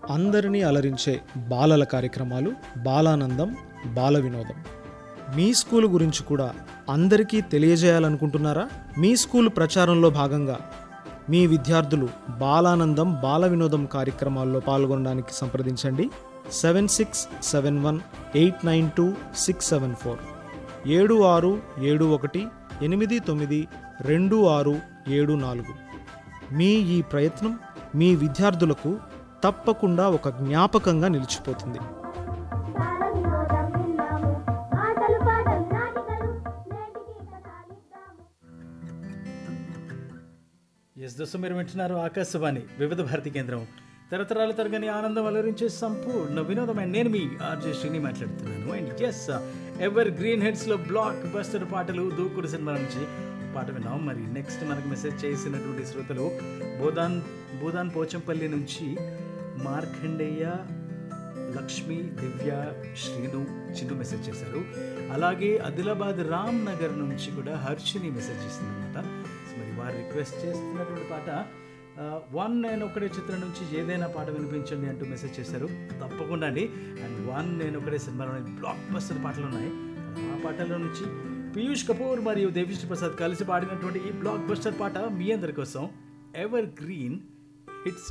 అందరినీ అలరించే బాలల కార్యక్రమాలు బాలానందం బాల వినోదం మీ స్కూల్ గురించి కూడా అందరికీ తెలియజేయాలనుకుంటున్నారా మీ స్కూల్ ప్రచారంలో భాగంగా మీ విద్యార్థులు బాలానందం బాల వినోదం కార్యక్రమాల్లో పాల్గొనడానికి సంప్రదించండి seven six seven one eight nine two six seven four ఏడు ఆరు ఏడు ఒకటి ఎనిమిది తొమ్మిది రెండు ఆరు ఏడు నాలుగు మీ ఈ ప్రయత్నం మీ విద్యార్థులకు తప్పకుండా ఒక జ్ఞాపకంగా నిలిచిపోతుంది బాల వినోదం విన్నాము ఆటలు పాటలు నాటికలు నేటికి కథాలిద్దాము ఎస్ దోస్తు మీరు వింటున్నారు ఆకాశవాణి వివిధ భారతి కేంద్రం తరతరాల తరగని ఆనందం అలరించే సంపూర్ణ వినోదమైన నేను మీ ఆర్జే శ్రీని మాట్లాడుతున్నాను అండ్ ఎస్ ఎవర్ గ్రీన్ హెడ్స్లో బ్లాక్ బస్టర్ పాటలు దూకుడు సినిమా నుంచి పాట విన్నాం మరి నెక్స్ట్ మనకు మెసేజ్ చేసినటువంటి శ్రోతలు బోధాన్ బోధాన్ పోచంపల్లి నుంచి మార్కండేయ లక్ష్మి దివ్య శ్రీను చిన్ను మెసేజ్ చేశారు అలాగే ఆదిలాబాద్ రామ్ నగర్ నుంచి కూడా హర్షిని మెసేజ్ చేసింది అనమాట మరి వారు రిక్వెస్ట్ చేస్తున్నటువంటి పాట ఆ, వన్ నేను ఒకటే చిత్రం నుంచి ఏదైనా పాట వినిపించండి అంటూ మెసేజ్ చేశారు తప్పకుండా అండి అండ్ వన్ నేను ఒకటే సినిమాలోని బ్లాక్ బస్టర్ పాటలు ఉన్నాయి ఆ పాటల నుంచి పీయూష్ కపూర్ మరియు దేవిశ్రీ ప్రసాద్ కలిసి పాడినటువంటి ఈ బ్లాక్ బస్టర్ పాట మీ అందరి కోసం ఎవర్ గ్రీన్ హిట్స్